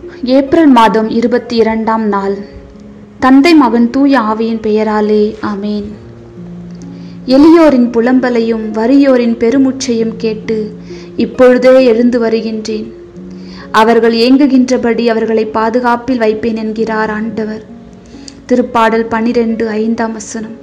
April மாதம் இருபத்தி இரண்டாம் நாள் தந்தை மகன் தூய ஆவியின் பெயராலே ஆமேன் எளியோரின் புலம்பலையும் வறியோரின் பெருமுச்சையும் கேட்டு இப்பொழுதே எழுந்து வருகின்றேன் அவர்கள் ஏங்குகின்றபடி அவர்களை பாதுகாப்பில் வைப்பேன் என்கிறார் ஆண்டவர் திருப்பாடல் பனிரெண்டு ஐந்தாம் வசனம்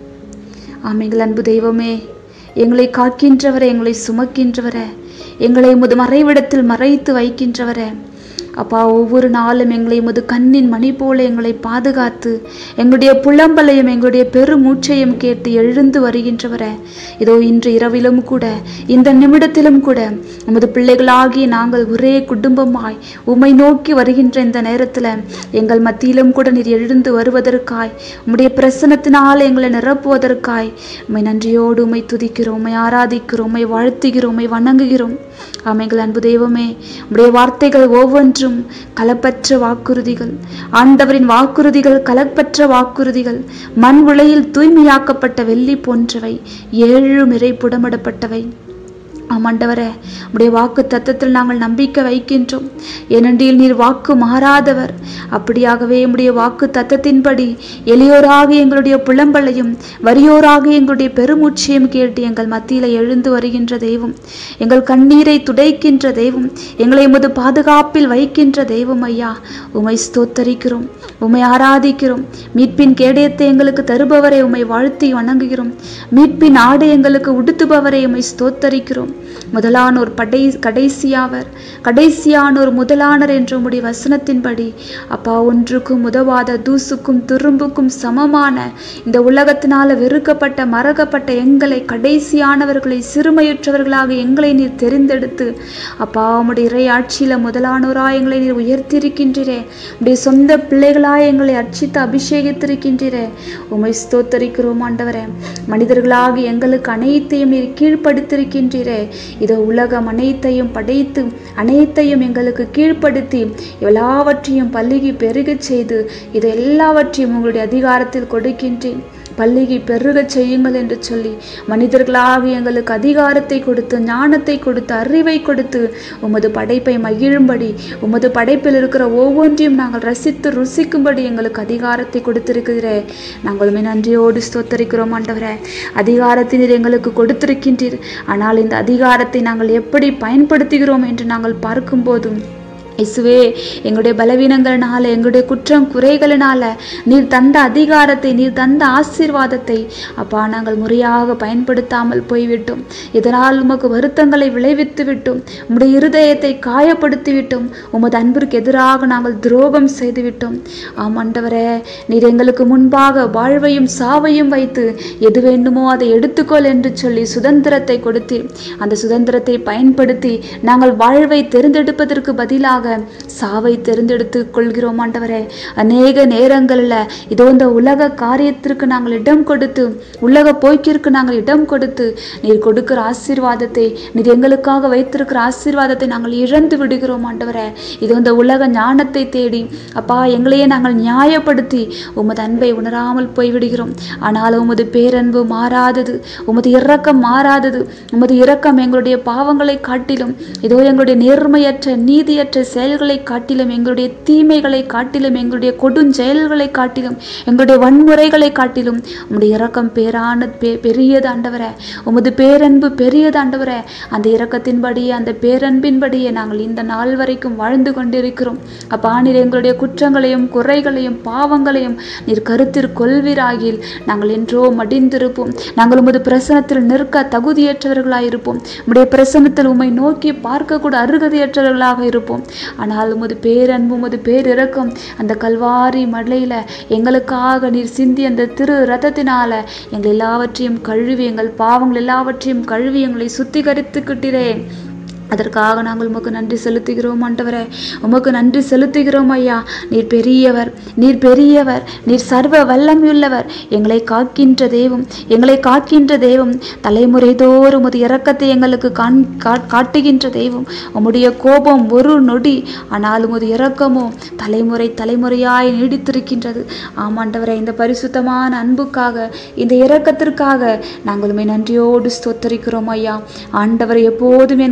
ஆமைகள் அன்பு தெய்வமே எங்களை காக்கின்றவரே எங்களை சுமக்கின்றவரே எங்களை முது மறைவிடத்தில் மறைத்து வைக்கின்றவரே அப்பா ஒவ்வொரு நாளும் எங்களை முது கண்ணின் மணி போல எங்களை பாதுகாத்து எங்களுடைய புலம்பலையும் எங்களுடைய பெருமூச்சையும் கேட்டு எழுந்து வருகின்றவரே இதோ இன்று இரவிலும் கூட இந்த நிமிடத்திலும் கூட உமது பிள்ளைகளாகி நாங்கள் ஒரே குடும்பமாய் உம்மை நோக்கி வருகின்ற இந்த நேரத்தில் எங்கள் மத்தியிலும் கூட நீர் எழுந்து வருவதற்காய் உம்முடைய பிரசனத்தினால் எங்களை நிரப்புவதற்காய் உம்மை நன்றியோடு உம்மை துதிக்கிறோம் உம்மை ஆராதிக்கிறோம் உம்மை வாழ்த்துகிறோம் உம்மை வணங்குகிறோம் ஆமைகள் அன்பு தெய்வமே உம்முடைய வார்த்தைகள் ஒவ்வொன்றும் கலப்பற்ற வாக்குறுதிகள் ஆண்டவரின் வாக்குறுதிகள் கலப்பற்ற வாக்குறுதிகள் மண் உலையில் தூய்மையாக்கப்பட்ட வெள்ளி போன்றவை ஏழு மிறை புடமிடப்பட்டவை ஆமாண்டவரே உடைய வாக்கு தத்தத்தில் நாங்கள் நம்பிக்கை வைக்கின்றோம் ஏனென்றில் நீர் வாக்கு மாறாதவர் அப்படியாகவே உம்முடைய வாக்கு தத்தத்தின்படி எளியோராக எங்களுடைய புலம்பலையும் வறியோராக எங்களுடைய பெருமூச்சையும் கேட்டு எங்கள் மத்தியில் எழுந்து வருகின்ற தெய்வம் எங்கள் கண்ணீரை துடைக்கின்ற தெய்வம் எங்களை முது பாதுகாப்பில் வைக்கின்ற தெய்வம் ஐயா உமை ஸ்தோத்தரிக்கிறோம் உமை ஆராதிக்கிறோம் மீட்பின் கேடயத்தை எங்களுக்கு தருபவரை உமை வாழ்த்தி வணங்குகிறோம் மீட்பின் ஆடை எங்களுக்கு உடுத்துபவரை உமை ஸ்தோத்தரிக்கிறோம் முதலானோர் படை கடைசியாவர் கடைசியானோர் முதலானர் என்ற உம்முடைய வசனத்தின்படி அப்பா ஒன்றுக்கும் உதவாத தூசுக்கும் துரும்புக்கும் சமமான இந்த உலகத்தினால வெறுக்கப்பட்ட மறக்கப்பட்ட எங்களை கடைசியானவர்களை சிறுமையுற்றவர்களாக எங்களை நீர் தெரிந்தெடுத்து அப்பா உம்முடைய இறை ஆட்சியில முதலானோராய் எங்களை நீர் உயர்த்திருக்கின்றீரே உடைய சொந்த பிள்ளைகளாய் எங்களை அர்ச்சித்து அபிஷேகித்திருக்கின்றீரே உமை ஸ்தோத்தரிக்கிறோம் ஆண்டவரே மனிதர்களாகி எங்களுக்கு அனைத்தையும் நீர் கீழ்ப்படுத்திருக்கின்றீரே இதோ உலகம் அனைத்தையும் படைத்து அனைத்தையும் எங்களுக்கு கீழ்ப்படுத்தி எல்லாவற்றையும் பல்லுகி பெருகச் செய்து இது எல்லாவற்றையும் உங்களுடைய அதிகாரத்தில் கொடுக்கின்றேன் பல்லுகி பெருகச் செய்யுங்கள் என்று சொல்லி மனிதர்களாக எங்களுக்கு அதிகாரத்தை கொடுத்து ஞானத்தை கொடுத்து அறிவை கொடுத்து உமது படைப்பை மகிழும்படி உமது படைப்பில் இருக்கிற ஒவ்வொன்றையும் நாங்கள் ரசித்து ருசிக்கும்படி எங்களுக்கு அதிகாரத்தை கொடுத்திருக்கிறே நாங்களுமே நன்றியோடு ஸ்தோத்தரிக்கிறோம் ஆண்டவரே அதிகாரத்தினர் எங்களுக்கு கொடுத்திருக்கின்றீர் ஆனால் இந்த அதிகாரத்தை நாங்கள் எப்படி பயன்படுத்துகிறோம் என்று நாங்கள் பார்க்கும்போதும் இசுவே எங்களுடைய பலவீனங்கள்னால எங்களுடைய குற்றம் குறைகளினால நீர் தந்த அதிகாரத்தை நீர் தந்த ஆசீர்வாதத்தை அப்பா நாங்கள் முறையாக பயன்படுத்தாமல் போய்விட்டோம் இதனால் உமக்கு வருத்தங்களை விளைவித்து விட்டோம் உம்முடைய இருதயத்தை காயப்படுத்தி விட்டோம் உமது அன்பிற்கு எதிராக நாங்கள் துரோகம் செய்து விட்டோம் ஆமாண்டவரே நீர் எங்களுக்கு முன்பாக வாழ்வையும் சாவையும் வைத்து எது வேண்டுமோ அதை எடுத்துக்கொள் என்று சொல்லி சுதந்திரத்தை கொடுத்தீர் அந்த சுதந்திரத்தை பயன்படுத்தி நாங்கள் வாழ்வை தேர்ந்தெடுப்பதற்கு பதிலாக சாவை தேர்ந்தெடுத்து கொள்கிறோம் ஆண்டவரே அநேக நேரங்களில் இதோ இந்த உலக காரியத்திற்கு நாங்கள் இடம் கொடுத்து உலக போய்க்கிற்கு நாங்கள் இடம் கொடுத்து நீர் கொடுக்கிற ஆசீர்வாதத்தை நீர் எங்களுக்காக வைத்திருக்கிற ஆசீர்வாதத்தை நாங்கள் இழந்து விடுகிறோம் ஆண்டவரே இதோ இந்த உலக ஞானத்தை தேடி அப்பா எங்களையே நாங்கள் நியாயப்படுத்தி உமது அன்பை உணராமல் போய்விடுகிறோம் ஆனால் உமது பேரன்பு மாறாதது உமது இரக்கம் மாறாதது உமது இரக்கம் எங்களுடைய பாவங்களை காட்டிலும் இதோ எங்களுடைய நேர்மையற்ற நீதியற்ற செயல்களை காட்டிலும் எங்களுடைய தீமைகளை காட்டிலும் எங்களுடைய கொடுஞ்செயல்களை காட்டிலும் எங்களுடைய வன்முறைகளை காட்டிலும் உம்முடைய இரக்கம் பேரான பெ பெரியது ஆண்டவரே உமது பேரன்பு பெரியது ஆண்டவரே அந்த இரக்கத்தின்படியே அந்த பேரன்பின்படியே நாங்கள் இந்த நாள் வரைக்கும் வாழ்ந்து கொண்டிருக்கிறோம் அப்பா நீர் எங்களுடைய குற்றங்களையும் குறைகளையும் பாவங்களையும் நீர் கருத்தில் கொள்வீராகில் நாங்கள் என்றோ மடிந்திருப்போம் நாங்கள் உமது பிரசனத்தில் நிற்க தகுதியற்றவர்களாயிருப்போம் உம்முடைய பிரசனத்தில் உம்மை நோக்கி பார்க்கக்கூட அருகதையற்றவர்களாக இருப்போம் ஆனால் உமது பேரன்பு உமது பேரிறக்கம் அந்த கல்வாரி மலையில எங்களுக்காக நீர் சிந்தி அந்த திரு ரதத்தினால எங்கள் எல்லாவற்றையும் கழுவி எங்கள் பாவங்கள் எல்லாவற்றையும் கழுவி எங்களை சுத்திகரித்துக்கிட்டீரேன் அதற்காக நாங்கள் உமக்கு நன்றி செலுத்துகிறோம் ஆண்டவரே உமக்கு நன்றி செலுத்துகிறோம் ஐயா நீர் பெரியவர் நீர் பெரியவர் நீர் சர்வ வல்லமையுள்ளவர் எங்களை காக்கின்ற தெய்வம் எங்களை காக்கின்ற தெய்வம் தலைமுறை தோறும் உமது இரக்கத்தை எங்களுக்கு காண் கா- காட்டுகின்ற தெய்வம் உம்முடைய கோபம் ஒரு நொடி ஆனால் உமது இரக்கமோ தலைமுறை தலைமுறையாய் நீடித்திருக்கின்றது ஆமாண்டவரே இந்த பரிசுத்தமான அன்புக்காக இந்த இரக்கத்திற்காக நாங்கள் உம்மை நன்றியோடு ஸ்தோத்தரிக்கிறோம் ஐயா ஆண்டவர் எப்போதும் என் கண்முன்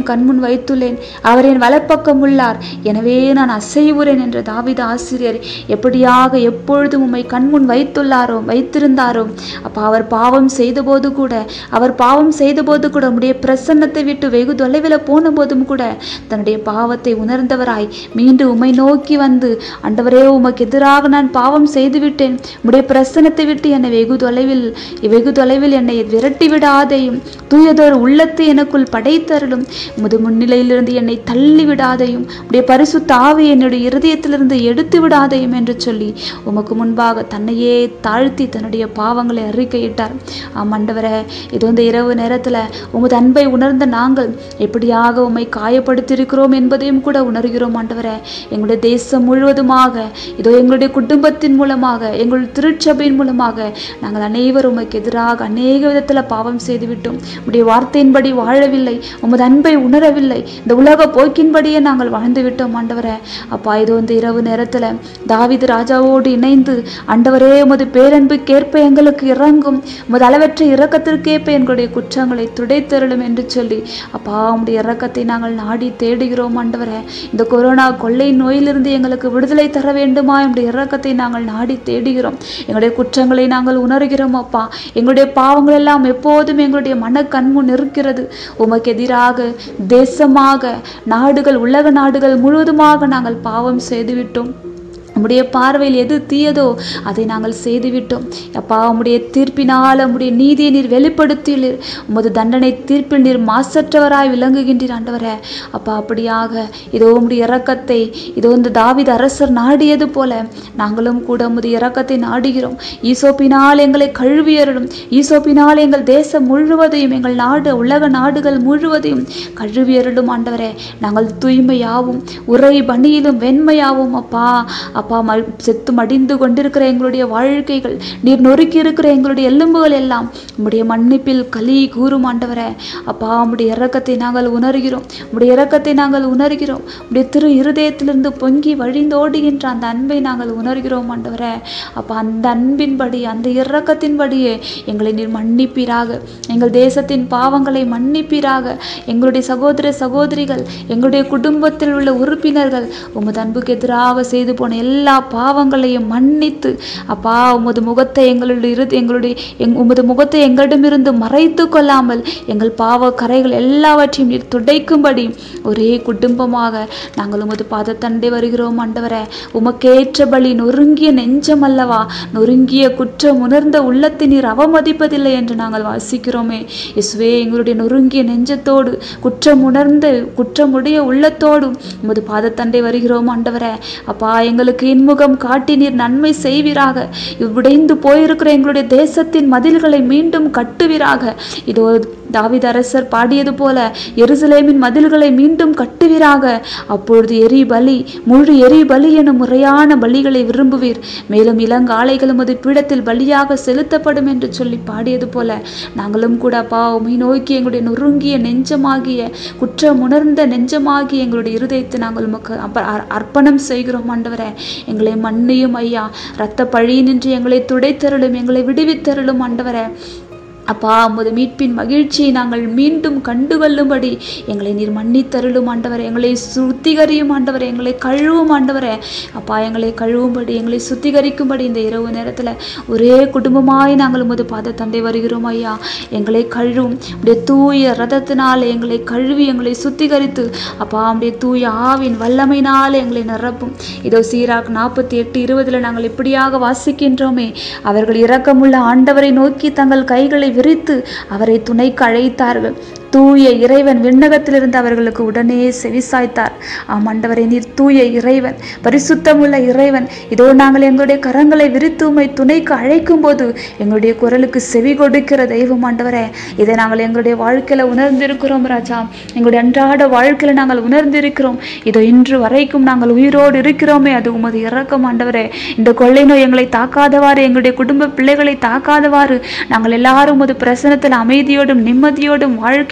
வைத்துள்ளேன் அவர் என் வலப்பக்கம் உள்ளார் எனவே நான் அசைவுறேன் என்ற தாவித ஆசிரியர் எப்படியாக எப்பொழுதும் உம்மை கண்முன் வைத்துள்ளாரோ வைத்திருந்தாரோ அப்ப அவர் பாவம் செய்தபோது கூட அவர் பாவம் செய்தபோது கூட உம்முடைய பிரசன்னத்தை விட்டு வெகு தொலைவில் போன போதும் கூட தன்னுடைய பாவத்தை உணர்ந்தவராய் மீண்டும் உம்மை நோக்கி வந்து ஆண்டவரே உமக்கு எதிராக நான் பாவம் செய்து விட்டேன் உம்முடைய பிரசன்னத்தை விட்டு என்னை வெகு தொலைவில் வெகு தொலைவில் என்னை விரட்டி விடாதையும் தூயதொரு உள்ளத்தை எனக்குள் படைத்தருளும் முது முன்னிலையிலிருந்து என்னை தள்ளி விடாதையும் உடைய பரிசுத்த ஆவி என்னுடைய இருதயத்திலிருந்து எடுத்து விடாதையும் என்று சொல்லி உமக்கு முன்பாக தன்னையே தாழ்த்தி தன்னுடைய பாவங்களை அறிக்கையிட்டார் ஆம் ஆண்டவரே இது வந்து இரவு நேரத்தில் உமது அன்பை உணர்ந்த நாங்கள் எப்படியாக உம்மை காயப்படுத்தியிருக்கிறோம் என்பதையும் கூட உணர்கிறோம் ஆண்டவரே எங்களுடைய தேசம் முழுவதுமாக இதோ எங்களுடைய குடும்பத்தின் மூலமாக எங்கள் திருச்சபையின் மூலமாக நாங்கள் அனைவரும் உமக்கு எதிராக அநேக விதத்தில் பாவம் செய்துவிட்டோம் உடைய வார்த்தையின்படி வாழவில்லை உமது அன்பை உணரவில்லை இந்த உலக போக்கின்படியே நாங்கள் வாழ்ந்து விட்டோம் ஆண்டவரே அப்பா இது வந்து இரவு நேரத்தில் தாவீது ராஜாவோடு இணைந்து ஆண்டவரே உமது பேரன்புக்கேற்ப எங்களுக்கு இறங்கும் உமது அளவற்ற இரக்கத்திற்கேற்ப எங்களுடைய குற்றங்களை துடைத்தருளும் என்று சொல்லி அப்பா உம்முடைய இரக்கத்தை நாங்கள் நாடி தேடுகிறோம் ஆண்டவரே இந்த கொரோனா கொள்ளை நோயிலிருந்து எங்களுக்கு விடுதலை தர வேண்டுமா எங்களுடைய இரக்கத்தை நாங்கள் நாடி தேடுகிறோம் எங்களுடைய குற்றங்களை நாங்கள் உணர்கிறோம் அப்பா எங்களுடைய பாவங்கள் எல்லாம் எப்போதும் எங்களுடைய மன கண்முன் இருக்கிறது உமக்கு எதிராக தேசமாக நாடுகள் உலக நாடுகள் முழுவதுமாக நாங்கள் பாவம் செய்துவிட்டோம் உம்முடைய பார்வையில் எது தீயதோ அதை நாங்கள் செய்துவிட்டோம் அப்பா உம்முடைய தீர்ப்பினால் உம்முடைய நீதியை நீர் வெளிப்படுத்தியுள்ளீர் உமது தண்டனை தீர்ப்பில் நீர் மாசற்றவராய் விளங்குகின்றீர் ஆண்டவரே அப்பா அப்படியாக இதோ உம்முடைய இரக்கத்தை இதோ இந்த தாவித அரசர் நாடியது போல நாங்களும் கூட உமது இரக்கத்தை நாடுகிறோம் ஈசோப்பினால் எங்களை கழுவியருளும் ஈசோப்பினால் எங்கள் தேசம் முழுவதையும் எங்கள் நாடு உலக நாடுகள் முழுவதையும் கழுவியருளும் ஆண்டவரே நாங்கள் தூய்மையாவும் உரை பணியிலும் வெண்மையாவும் அப்பா அப்பா ம செத்து மடிந்து கொண்டிருக்கிற எங்களுடைய வாழ்க்கைகள் நீர் நொறுக்கி இருக்கிற எங்களுடைய எலும்புகள் எல்லாம் உம்முடைய மன்னிப்பில் களி கூறும் ஆண்டவரே அப்பா உம்முடைய இரக்கத்தை நாங்கள் உணர்கிறோம் உம்முடைய இரக்கத்தை நாங்கள் உணர்கிறோம் உம்முடைய திரு இருதயத்திலிருந்து பொங்கி வழிந்தோடுகின்ற அந்த அன்பை நாங்கள் உணர்கிறோம் ஆண்டவரே அப்பா அந்த அன்பின்படி அந்த இரக்கத்தின்படியே எங்களை நீர் மன்னிப்பீராக எங்கள் தேசத்தின் பாவங்களை மன்னிப்பீராக எங்களுடைய சகோதர சகோதரிகள் எங்களுடைய குடும்பத்தில் உள்ள உறுப்பினர்கள் உமது அன்புக்கு எதிராக செய்து போன எல்லா பாவங்களையும் மன்னித்து அப்பா உமது முகத்தை எங்களுடைய இரு எங்களுடைய எங் உமது முகத்தை எங்களிடமிருந்து மறைத்து கொள்ளாமல் எங்கள் பாவ கரைகள் எல்லாவற்றையும் நீர் துடைக்கும்படி ஒரே குடும்பமாக நாங்கள் உமது பாதத்தண்டை வருகிறோம் ஆண்டவரே உமக்கேற்ற பலி நொறுங்கிய நெஞ்சம் அல்லவா நொறுங்கிய குற்றம் உணர்ந்த உள்ளத்தை நீர் அவமதிப்பதில்லை என்று நாங்கள் வாசிக்கிறோமே இசுவே எங்களுடைய நொறுங்கிய நெஞ்சத்தோடு குற்றம் உணர்ந்த குற்றமுடைய உள்ளத்தோடும் உமது பாதத்தண்டை வருகிறோம் ஆண்டவரே அப்பா எங்களுக்கு இன்முகம் காட்டி நீர் நன்மை செய்வீராக உடைந்து போயிருக்கிற எங்களுடைய தேசத்தின் மதில்களை மீண்டும் கட்டுவீராக இதோ தாவீது அரசர் பாடியது போல எருசலேமின் மதில்களை மீண்டும் கட்டுவீராக அப்பொழுது எரி பலி முழு எரி பலி எனும் முறையான பலிகளை விரும்புவீர் மேலும் இளங்காளைகளும் அது பீடத்தில் பலியாக செலுத்தப்படும் என்று சொல்லி பாடியது போல நாங்களும் கூட அப்பா உமை நோக்கி எங்களுடைய நொறுங்கிய நெஞ்சமாகிய குற்றம் உணர்ந்த நெஞ்சமாகிய எங்களுடைய இருதயத்தை நாங்கள் உமக்கு அப்ப அர்- அர்ப்பணம் செய்கிறோம் ஆண்டவரே எங்களை மன்னியும் ஐயா இரத்த பழி நின்று எங்களை துடைத்தருளும் எங்களை விடுவித்தருளும் ஆண்டவரே அப்பா உமது மீட்பின் மகிழ்ச்சியை நாங்கள் மீண்டும் கண்டுகொள்ளும்படி எங்களை நீர் மன்னித்தருளும் ஆண்டவரே எங்களை சுத்திகரியும் ஆண்டவரே எங்களை கழுவும் ஆண்டவரே அப்பா எங்களை கழுவும்படி எங்களை சுத்திகரிக்கும்படி இந்த இரவு நேரத்தில் ஒரே குடும்பமாய் நாங்கள் உமது பாத தந்தை வருகிறோம் ஐயா எங்களை கழுவும் உடைய தூய ரதத்தினால் எங்களை கழுவி எங்களை சுத்திகரித்து அப்பா உடைய தூய ஆவின் வல்லமையினால் எங்களை நிரப்பும் இதோ சீராக் நாற்பத்தி எட்டு இருபதுல நாங்கள் இப்படியாக வாசிக்கின்றோமே அவர்கள் இரக்கமுள்ள ஆண்டவரை நோக்கி தங்கள் கைகளை விரித்து அவரை துணைக்கு அழைத்தார்கள் தூய இறைவன் விண்ணகத்திலிருந்து அவர்களுக்கு உடனே செவிசாய்த்தார் ஆம் ஆண்டவரே நீர் தூய இறைவன் பரிசுத்தமுள்ள இறைவன் இதோ நாங்கள் எங்களுடைய கரங்களை விரித்து உம்மை துணைக்கு அழைக்கும் போது எங்களுடைய குரலுக்கு செவி கொடுக்கிற தெய்வம் ஆண்டவரே இதை நாங்கள் எங்களுடைய வாழ்க்கையில உணர்ந்திருக்கிறோம் ராஜா எங்களுடைய அன்றாட வாழ்க்கையில நாங்கள் உணர்ந்திருக்கிறோம் இதோ இன்று வரைக்கும் நாங்கள் உயிரோடு இருக்கிறோமே அது உமது இறக்கம் ஆண்டவரே இந்த கொள்ளை நோய் எங்களை தாக்காதவாறு எங்களுடைய குடும்ப பிள்ளைகளை தாக்காதவாறு நாங்கள் எல்லாரும் உமது பிரசனத்தில் அமைதியோடும் நிம்மதியோடும் வாழ்க்கை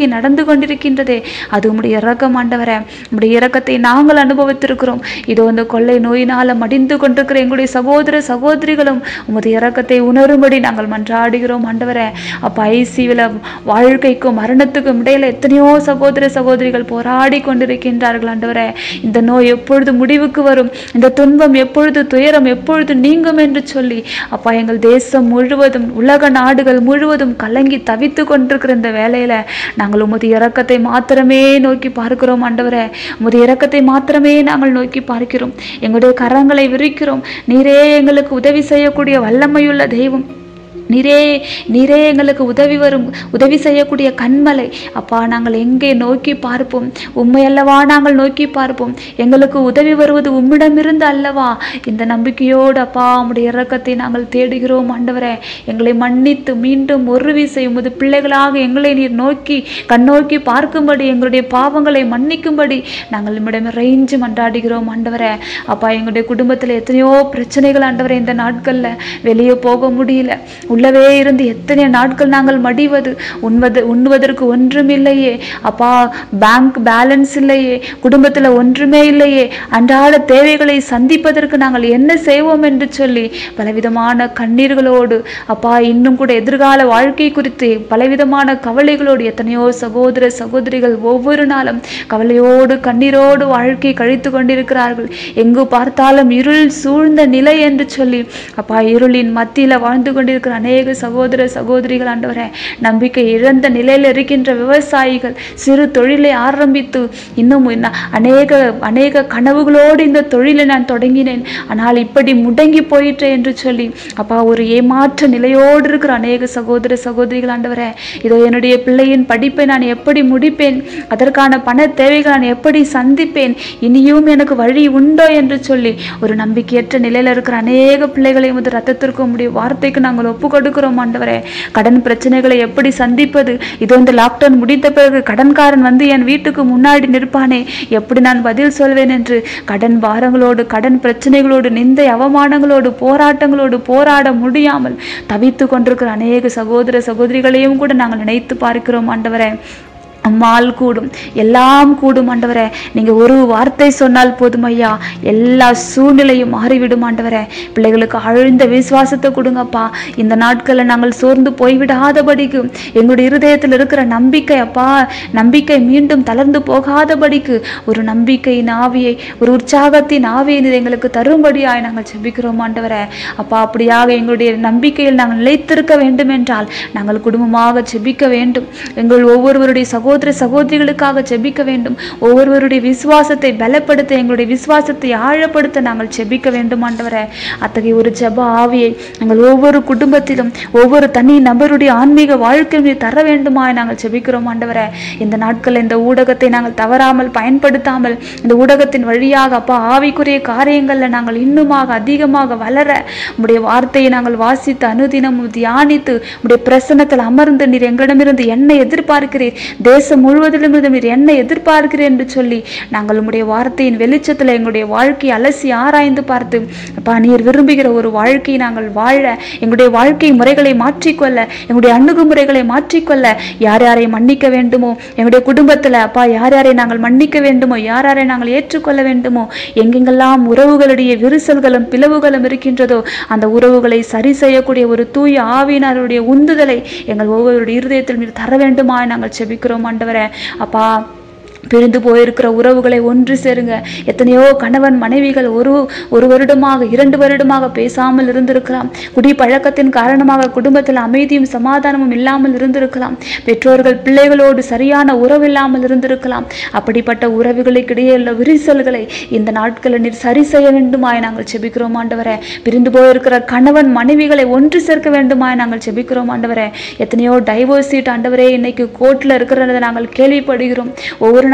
வாழ்க்கை நடந்து கொண்டிருக்கின்றதே அது உம்முடைய இரக்கம் ஆண்டவரே உம்முடைய இரக்கத்தை நாங்கள் அனுபவித்திருக்கிறோம் இதோ இந்த கொள்ளை நோயினால மடிந்து கொண்டிருக்கிற எங்களுடைய சகோதர சகோதரிகளும் உமது இரக்கத்தை உணரும்படி நாங்கள் மன்றாடுகிறோம் ஆண்டவரே அப்ப ஐசியூல வாழ்க்கைக்கும் மரணத்துக்கும் இடையில எத்தனையோ சகோதர சகோதரிகள் போராடி கொண்டிருக்கின்றார்கள் ஆண்டவரே இந்த நோய் எப்பொழுது முடிவுக்கு வரும் இந்த துன்பம் எப்பொழுது துயரம் எப்பொழுது நீங்கும் என்று சொல்லி அப்பா எங்கள் தேசம் முழுவதும் உலக நாடுகள் முழுவதும் கலங்கி தவித்து கொண்டிருக்கிற இந்த வேலையில நாங்கள் உமது இரக்கத்தை மாத்திரமே நோக்கி பார்க்கிறோம் ஆண்டவரே உமது இரக்கத்தை மாத்திரமே நாங்கள் நோக்கி பார்க்கிறோம் எங்களுடைய கரங்களை விரிக்கிறோம் நீரே எங்களுக்கு உதவி செய்யக்கூடிய வல்லமையுள்ள தெய்வம் நீரே நீரே எங்களுக்கு உதவி வரும் உதவி செய்யக்கூடிய கண்மலை அப்பா நாங்கள் எங்கே நோக்கி பார்ப்போம் உண்மை அல்லவா நாங்கள் நோக்கி பார்ப்போம் எங்களுக்கு உதவி வருவது உம்மிடமிருந்து அல்லவா இந்த நம்பிக்கையோடு அப்பா உம்முடைய இரக்கத்தை நாங்கள் தேடுகிறோம் ஆண்டவரே எங்களை மன்னித்து மீண்டும் ஒரு விசை உமது பிள்ளைகளாக எங்களை நீர் நோக்கி கண்ணோக்கி பார்க்கும்படி எங்களுடைய பாவங்களை மன்னிக்கும்படி நாங்கள் உம்மிடம் இறைஞ்சு மன்றாடுகிறோம் ஆண்டவரே அப்பா எங்களுடைய குடும்பத்தில் எத்தனையோ பிரச்சனைகள் ஆண்டவரே இந்த நாட்களில் வெளியே போக முடியல உள்ளவே இருந்து எத்தனை நாட்கள் நாங்கள் மடிவது உண்வது உண்ணுவதற்கு ஒன்றுமில்லையே அப்பா பேங்க் பேலன்ஸ் இல்லையே குடும்பத்தில் ஒன்றுமே இல்லையே அன்றாட தேவைகளை சந்திப்பதற்கு நாங்கள் என்ன செய்வோம் என்று சொல்லி பலவிதமான கண்ணீர்களோடு அப்பா இன்னும் கூட எதிர்கால வாழ்க்கை குறித்து பலவிதமான கவலைகளோடு எத்தனையோ சகோதர சகோதரிகள் ஒவ்வொரு நாளும் கவலையோடு கண்ணீரோடு வாழ்க்கை கழித்து கொண்டிருக்கிறார்கள் எங்கு பார்த்தாலும் இருள் சூழ்ந்த நிலை என்று சொல்லி அப்பா இருளின் மத்தியில வாழ்ந்து கொண்டிருக்கிற அநேக சகோதர சகோதரிகள் ஆண்டவரே நம்பிக்கை இழந்த நிலையில் இருக்கின்ற விவசாயிகள் சிறு தொழிலை ஆரம்பித்து இன்னும் இன்ன- அநேக அநேக கனவுகளோடு இந்த தொழிலை நான் தொடங்கினேன் ஆனால் இப்படி முடங்கி போயிற்றே என்று சொல்லி அப்பா ஒரு ஏமாற்ற நிலையோடு இருக்கிற அநேக சகோதர சகோதரிகள் ஆண்டவரே இதோ என்னுடைய பிள்ளையின் படிப்பை நான் எப்படி முடிப்பேன் அதற்கான பண தேவைகளை நான் எப்படி சந்திப்பேன் இனியும் எனக்கு வழி உண்டோ என்று சொல்லி ஒரு நம்பிக்கையற்ற நிலையில இருக்கிற அநேக பிள்ளைகளை உமது ரத்தத்திற்கு உம்முடைய வார்த்தைக்கு நாங்கள் ஒப்பு கொடுக்கிறோம் ஆண்டவரே கடன் பிரச்சனைகளை எப்படி சந்திப்பது இதோ இந்த லாக்டவுன் முடிந்த பிறகு கடன்காரன் வந்து என் வீட்டுக்கு முன்னாடி நிற்பானே எப்படி நான் பதில் சொல்வேன் என்று கடன் பாரங்களோடு கடன் பிரச்சனைகளோடு நிந்தை அவமானங்களோடு போராட்டங்களோடு போராட முடியாமல் தவித்து கொண்டிருக்கிற அநேக சகோதர சகோதரிகளையும் கூட நாங்கள் நினைத்து பார்க்கிறோம் ஆண்டவரே அம்மால் கூடும் எல்லாம் கூடும் ஆண்டவரே நீங்க ஒரு வார்த்தை சொன்னால் போதும் ஐயா எல்லா சூழ்நிலையும் மாறிவிடும் ஆண்டவரே பிள்ளைகளுக்கு ஆழ்ந்த விசுவாசத்தை கொடுங்கப்பா இந்த நாட்களில் நாங்கள் சோர்ந்து போய்விடாதபடிக்கு எங்களுடைய இருதயத்தில் இருக்கிற நம்பிக்கை அப்பா நம்பிக்கை மீண்டும் தளர்ந்து போகாதபடிக்கு ஒரு நம்பிக்கையின் ஆவியை ஒரு உற்சாகத்தின் ஆவியை நீர் எங்களுக்கு தரும்படியாய் நாங்கள் ஜெபிக்கிறோம் ஆண்டவரே அப்பா அப்படியாக எங்களுடைய நம்பிக்கையில் நாங்கள் நிலைத்திருக்க வேண்டும் என்றால் நாங்கள் குடும்பமாக ஜெபிக்க வேண்டும் எங்கள் ஒவ்வொருவருடைய சகோதர சகோதரிகளுக்காக ஜெபிக்க வேண்டும் ஒவ்வொருவருடைய விசுவாசத்தை பலப்படுத்த எங்களுடைய விசுவாசத்தை ஆழப்படுத்த நாங்கள் ஜெபிக்க வேண்டும் ஆண்டவரே அத்தகைய ஒரு ஜெப ஆவியை எங்கள் ஒவ்வொரு குடும்பத்திலும் ஒவ்வொரு தனி நபருடைய ஆன்மீக வாழ்க்கையில் நீர் தர வேண்டுமாய் நாங்கள் ஜெபிக்கிறோம் ஆண்டவரே இந்த நாட்களில் இந்த ஊடகத்தை நாங்கள் தவறாமல் பயன்படுத்தாமல் இந்த ஊடகத்தின் வழியாக அப்பா ஆவிக்குரிய காரியங்களில் நாங்கள் இன்னுமாக அதிகமாக வளர உம்முடைய வார்த்தையை நாங்கள் வாசித்து அனுதினம் தியானித்து உம்முடைய பிரசன்னத்தில் அமர்ந்து நீர் எங்களிடமிருந்து என்ன எதிர்பார்க்கிறீர் தேசம் முழுவதிலும் இருந்து நீர் என்ன எதிர்பார்க்கிறீர் என்று சொல்லி நாங்கள் உம்முடைய வார்த்தையின் வெளிச்சத்தில் எங்களுடைய வாழ்க்கையை அலசி ஆராய்ந்து பார்த்து அப்பா நீர் விரும்புகிற ஒரு வாழ்க்கையை நாங்கள் வாழ எங்களுடைய வாழ்க்கை முறைகளை மாற்றிக்கொள்ள எங்களுடைய அணுகுமுறைகளை மாற்றிக்கொள்ள யார் யாரை மன்னிக்க வேண்டுமோ எங்களுடைய குடும்பத்தில் அப்பா யார் யாரை நாங்கள் மன்னிக்க வேண்டுமோ யார் யாரை நாங்கள் ஏற்றுக்கொள்ள வேண்டுமோ எங்கெங்கெல்லாம் உறவுகளுடைய விரிசல்களும் பிளவுகளும் இருக்கின்றதோ அந்த உறவுகளை சரி செய்யக்கூடிய ஒரு தூய ஆவியினருடைய உந்துதலை எங்கள் ஒவ்வொருடைய இருதயத்தில் நீர் தர வேண்டுமா நாங்கள் செபிக்கிறோம் ஆண்டவரே அப்பா பிரிந்து போயிருக்கிற உறவுகளை ஒன்று சேருங்க எத்தனையோ கணவன் மனைவிகள் ஒரு ஒரு வருடமாக இரண்டு வருடமாக பேசாமல் இருந்திருக்கலாம் குடி பழக்கத்தின் காரணமாக குடும்பத்தில் அமைதியும் சமாதானமும் இல்லாமல் இருந்திருக்கலாம் பெற்றோர்கள் பிள்ளைகளோடு சரியான உறவு இல்லாமல் இருந்திருக்கலாம் அப்படிப்பட்ட உறவுகளுக்கு இடையே உள்ள விரிசல்களை இந்த நாட்களில் நீர் சரி செய்ய வேண்டுமாய் நாங்கள் செபிக்கிறோம் ஆண்டவரே பிரிந்து போயிருக்கிற கணவன் மனைவிகளை ஒன்று சேர்க்க வேண்டுமாய் நாங்கள் செபிக்கிறோம் ஆண்டவரே எத்தனையோ டைவோர்ஸ் சீட் ஆண்டவரே இன்னைக்கு கோர்ட்டில் இருக்கிறத நாங்கள் கேள்விப்படுகிறோம் ஒவ்வொரு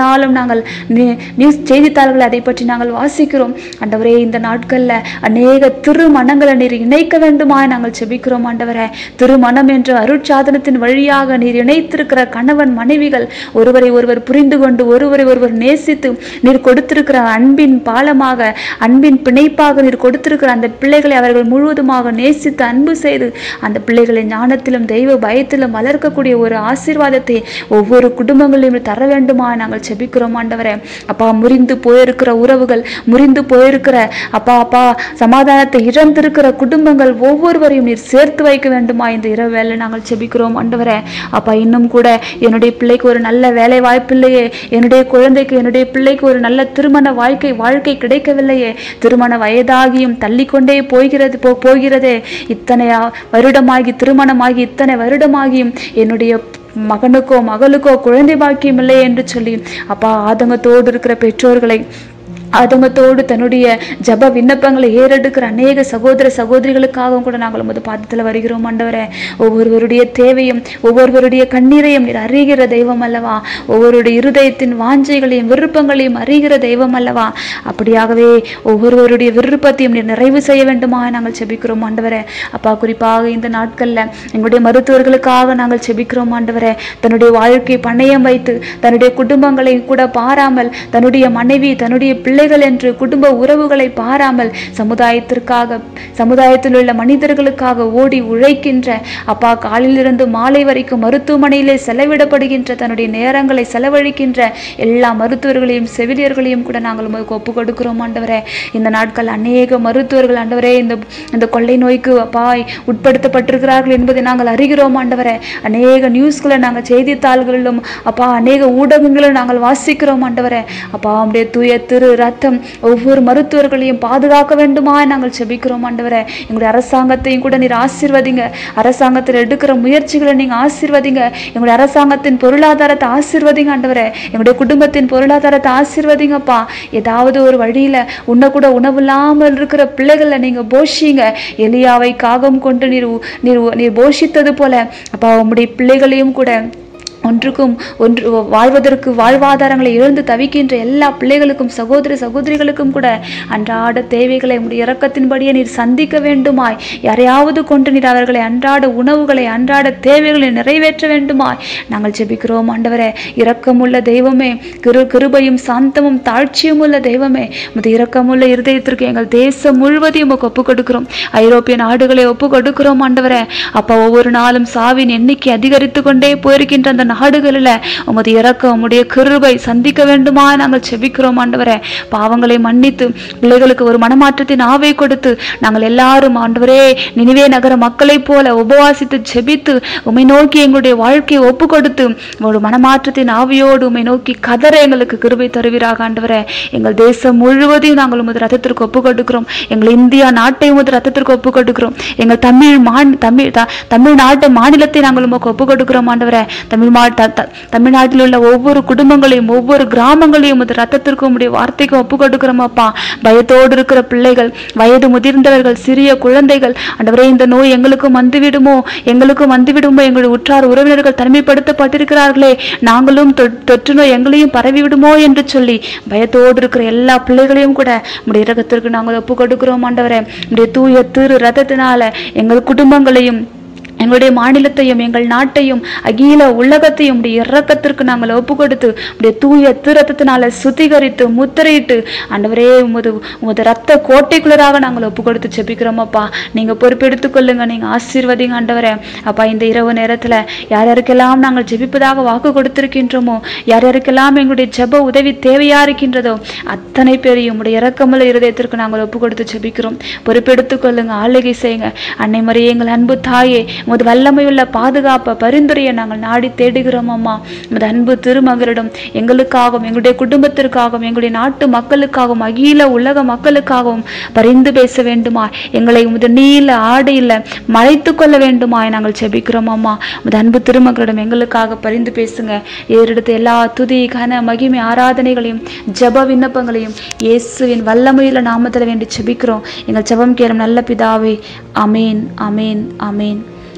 நாளும் நாங்கள் நி- நியூஸ் செய்தித்தாள்களை அதை பற்றி நாங்கள் வாசிக்கிறோம் ஆண்டவரே இந்த நாட்கள்ல அநேக திருமணங்களை நீர் இணைக்க வேண்டுமா நாங்கள் செபிக்கிறோம் ஆண்டவரே திருமணம் என்ற அருட்சாதனத்தின் வழியாக நீர் இணைத்திருக்கிற கணவன் மனைவிகள் ஒருவரை ஒருவர் புரிந்து கொண்டு ஒருவரை ஒருவர் நேசித்து நீர் கொடுத்திருக்கிற அன்பின் பாலமாக அன்பின் பிணைப்பாக நீர் கொடுத்திருக்கிற அந்த பிள்ளைகளை அவர்கள் முழுவதுமாக நேசித்து அன்பு செய்து அந்த பிள்ளைகளை ஞானத்திலும் தெய்வ பயத்திலும் வளர்க்கக்கூடிய ஒரு ஆசீர்வாதத்தை ஒவ்வொரு குடும்பங்களையும் தர வேண்டுமா நாங்கள் செபிக்கிறோம் ஆண்டவரே அப்பா முறிந்து போயிருக்கிற உறவுகள் முறிந்து போயிருக்கிற அப்பா அப்பா சமாதானத்தை இழந்திருக்கிற குடும்பங்கள் ஒவ்வொருவரையும் நீர் சேர்த்து வைக்க வேண்டுமா இந்த இரவு வேளை நாங்கள் செபிக்கிறோம் ஆண்டவரே அப்பா இன்னும் கூட என்னுடைய பிள்ளைக்கு ஒரு நல்ல வேலை வாய்ப்பில்லையே என்னுடைய குழந்தைக்கு என்னுடைய பிள்ளைக்கு ஒரு நல்ல திருமண வாழ்க்கை வாழ்க்கை கிடைக்கவில்லையே திருமண வயதாகியும் தள்ளிக்கொண்டே போகிறது போ போகிறதே இத்தனை ஆ- வருடமாகி திருமணமாகி இத்தனை வருடமாகியும் என்னுடைய மகனுக்கோ மகளுக்கோ குழந்தை பாக்கியம் இல்லை என்று சொல்லி அப்பா ஆதங்கத்தோடு இருக்கிற பெற்றோர்களை ஆதங்கத்தோடு தன்னுடைய ஜப விண்ணப்பங்களை ஏறெடுக்கிற அநேக சகோதர சகோதரிகளுக்காகவும் கூட நாங்கள் உமது பாதத்தில் வருகிறோம் ஆண்டவரே ஒவ்வொருவருடைய தேவையும் ஒவ்வொருவருடைய கண்ணீரையும் நீர் அறிகிற தெய்வம் அல்லவா ஒவ்வொருடைய இருதயத்தின் வாஞ்சைகளையும் விருப்பங்களையும் அறிகிற தெய்வம் அல்லவா அப்படியாகவே ஒவ்வொருவருடைய விருப்பத்தையும் நீர் நிறைவு செய்ய வேண்டுமா நாங்கள் செபிக்கிறோம் ஆண்டவரே அப்பா குறிப்பாக இந்த நாட்கள்ல எங்களுடைய மருத்துவர்களுக்காக நாங்கள் செபிக்கிறோம் ஆண்டவரே தன்னுடைய வாழ்க்கை பணயம் வைத்து தன்னுடைய குடும்பங்களை கூட பாராமல் தன்னுடைய மனைவி தன்னுடைய பிள்ளைகள் என்று குடும்ப உறவுகளை பாராமல் சமுதாயத்திற்காக சமுதாயத்தில் உள்ள மனிதர்களுக்காக ஓடி உழைக்கின்ற அப்பா காலையிலிருந்து மாலை வரைக்கும் மருத்துவமனையிலே செலவிடப்படுகின்ற தன்னுடைய நேரங்களை செலவழிக்கின்ற எல்லா மருத்துவர்களையும் செவிலியர்களையும் கூட நாங்கள் உமக்கு ஒப்பு கொடுக்கிறோம் ஆண்டவரே இந்த நாட்கள் அநேக மருத்துவர்கள் ஆண்டவரே இந்த இந்த கொள்ளை நோய்க்கு அப்பா உட்படுத்தப்பட்டிருக்கிறார்கள் என்பதை நாங்கள் அறிகிறோம் ஆண்டவரே அநேக நியூஸ்களை நாங்கள் செய்தித்தாள்களிலும் அப்பா அநேக ஊடகங்களிலும் நாங்கள் வாசிக்கிறோம் ஆண்டவரே அப்பா உம்முடைய தூய திரு ரத்தம் ஒவ்வொரு மருத்துவர்களையும் பாதுகாக்க வேண்டுமா நாங்கள் செபிக்கிறோம் ஆண்டவரே எங்களுடைய அரசாங்கத்தையும் கூட நீர் ஆசீர்வதிங்க அரசாங்கத்தில் எடுக்கிற முயற்சிகளை நீங்க ஆசீர்வதிங்க எங்களுடைய அரசாங்கத்தின் பொருளாதாரத்தை ஆசீர்வதிங்க ஆண்டவரே எங்களுடைய குடும்பத்தின் பொருளாதாரத்தை ஆசீர்வதிங்கப்பா ஏதாவது ஒரு வழியில உண்ண கூட உணவு இல்லாமல் இருக்கிற பிள்ளைகளை நீங்க போஷிங்க எலியாவை காகம் கொண்டு நீர் உ- நீர் உ- நீர் போஷித்தது போல அப்பா உம்முடைய பிள்ளைகளையும் கூட ஒன்றுக்கும் ஒன்று வாழ்வதற்கு வாழ்வாதாரங்களை இழந்து தவிக்கின்ற எல்லா பிள்ளைகளுக்கும் சகோதர சகோதரிகளுக்கும் கூட அன்றாட தேவைகளை உடைய இரக்கத்தின்படியே நீர் சந்திக்க வேண்டுமாய் யாரையாவது கொண்டு நீர் அவர்களை அன்றாட உணவுகளை அன்றாட தேவைகளை நிறைவேற்ற வேண்டுமாய் நாங்கள் ஜெபிக்கிறோம் ஆண்டவரே இரக்கமுள்ள தெய்வமே கிரு கிருபையும் சாந்தமும் தாழ்ச்சியும் உள்ள தெய்வமே உமது இரக்கமுள்ள இருதயத்திற்கு எங்கள் தேசம் முழுவதையும் உமக்கு ஒப்பு கொடுக்கிறோம் ஐரோப்பிய நாடுகளை ஒப்பு கொடுக்கிறோம் ஆண்டவரே அப்பா ஒவ்வொரு நாளும் சாவின் எண்ணிக்கை அதிகரித்து கொண்டே போயிருக்கின்ற அந்த நாடுகளில் உமது இறக்கம் உம்முடைய கிருபை சந்திக்க வேண்டுமா நாங்கள் செபிக்கிறோம் ஆண்டவரே பாவங்களை மன்னித்து பிள்ளைகளுக்கு ஒரு மனமாற்றத்தின் ஆவை கொடுத்து நாங்கள் எல்லாரும் ஆண்டவரே நினைவே நகர மக்களைப் போல உபவாசித்து ஜெபித்து உம்மை நோக்கி எங்களுடைய வாழ்க்கையை ஒப்பு கொடுத்து ஒரு மனமாற்றத்தின் ஆவியோடு உம்மை நோக்கி கதற எங்களுக்கு கிருபை தருவீராக ஆண்டவரே எங்கள் தேசம் முழுவதையும் நாங்கள் உமது ரத்தத்திற்கு ஒப்பு கொடுக்கிறோம் எங்கள் இந்தியா நாட்டை உமது ரத்தத்திற்கு ஒப்பு கொடுக்கிறோம் எங்கள் தமிழ் மான் தமிழ் த- தமிழ்நாட்டு மாநிலத்தை நாங்கள் உமக்கு ஒப்பு கொடுக்கிறோம் ஆண்டவரே தமிழ் மா த- த- தமிழ்நாட்டில் உள்ள ஒவ்வொரு குடும்பங்களையும் ஒவ்வொரு கிராமங்களையும் உமது ரத்தத்திற்கும் உம்முடைய வார்த்தைக்கு ஒப்பு கொடுக்கிறோம் அப்பா பயத்தோடு இருக்கிற பிள்ளைகள் வயது முதிர்ந்தவர்கள் சிறிய குழந்தைகள் ஆண்டவரே இந்த நோய் எங்களுக்கும் வந்துவிடுமோ எங்களுக்கும் வந்துவிடுமோ எங்களுடைய உற்றார் உறவினர்கள் தனிமைப்படுத்தப்பட்டிருக்கிறார்களே நாங்களும் தொ- தொற்று நோய் எங்களையும் பரவிவிடுமோ என்று சொல்லி பயத்தோடு இருக்கிற எல்லா பிள்ளைகளையும் கூட உடைய இரக்கத்திற்கு நாங்கள் ஒப்பு கொடுக்கிறோம் ஆண்டவரே உடைய தூய திரு ரத்தத்தினால எங்கள் குடும்பங்களையும் எங்களுடைய மாநிலத்தையும் எங்கள் நாட்டையும் அகில உலகத்தையும் உடைய இரக்கத்திற்கு நாங்கள் ஒப்பு கொடுத்து உடைய தூய திருத்தத்தினால சுத்திகரித்து முத்திரையிட்டு ஆண்டவரே உமது உமது ரத்த கோட்டைக்குள்ளராக நாங்கள் ஒப்பு கொடுத்து செபிக்கிறோம் அப்பா நீங்க பொறுப்பெடுத்துக் கொள்ளுங்க நீங்க ஆசீர்வதிங்க ஆண்டவரே அப்பா இந்த இரவு நேரத்துல யார் யாருக்கெல்லாம் நாங்கள் ஜெபிப்பதாக வாக்கு கொடுத்திருக்கின்றோமோ யார் யாருக்கெல்லாம் எங்களுடைய ஜெப உதவி தேவையா இருக்கின்றதோ அத்தனை பேரையும் உடைய இரக்கமுள்ள இருதயத்திற்கு நாங்கள் ஒப்பு கொடுத்து ஜெபிக்கிறோம் பொறுப்பெடுத்துக் கொள்ளுங்க ஆளுகை செய்யுங்க அன்னை மரியே எங்கள் அன்பு தாயே உமது வல்லமையுள்ள பாதுகாப்பை பரிந்துரையை நாங்கள் நாடி தேடுகிறோம் அம்மா உமது அன்பு திருமகளிடம் எங்களுக்காகவும் எங்களுடைய குடும்பத்திற்காகவும் எங்களுடைய நாட்டு மக்களுக்காகவும் அகில உலக மக்களுக்காகவும் பரிந்து பேச வேண்டுமா எங்களை உமது நீல ஆடையில் மறைத்து கொள்ள வேண்டுமாய் நாங்கள் செபிக்கிறோம் அம்மா உமது அன்பு திருமகளிடம் எங்களுக்காக பரிந்து பேசுங்க ஏறெடுத்து எல்லா துதி கன மகிமை ஆராதனைகளையும் ஜெப விண்ணப்பங்களையும் இயேசுவின் வல்லமையுள்ள நாமத்தில் வேண்டி செபிக்கிறோம் எங்கள் ஜெபம் கேளும் நல்ல பிதாவே அமேன் அமேன் அமேன்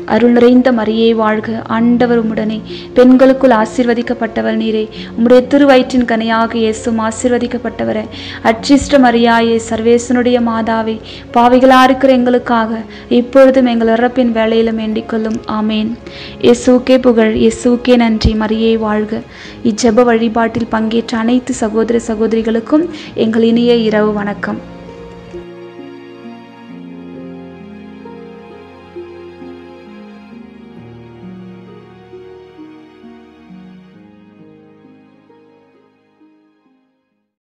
அருள் நிறைந்த மரியே வாழ்க ஆண்டவர் உம்முடனே பெண்களுக்குள் ஆசீர்வதிக்கப்பட்டவர் நீரே உம்முடைய திருவயிற்றின் கனியாக இயேசும் ஆசீர்வதிக்கப்பட்டவரே அச்சிஷ்ட மரியாயே சர்வேசனுடைய மாதாவே பாவிகளா இருக்கிற எங்களுக்காக இப்பொழுதும் எங்கள் இறப்பின் வேலையிலும் வேண்டிக் கொள்ளும் ஆமேன் இயேசுக்கே புகழ் இயேசுக்கே நன்றி மரியே வாழ்க இச்செப வழிபாட்டில் பங்கேற்ற அனைத்து சகோதர சகோதரிகளுக்கும் எங்கள் இனிய இரவு வணக்கம்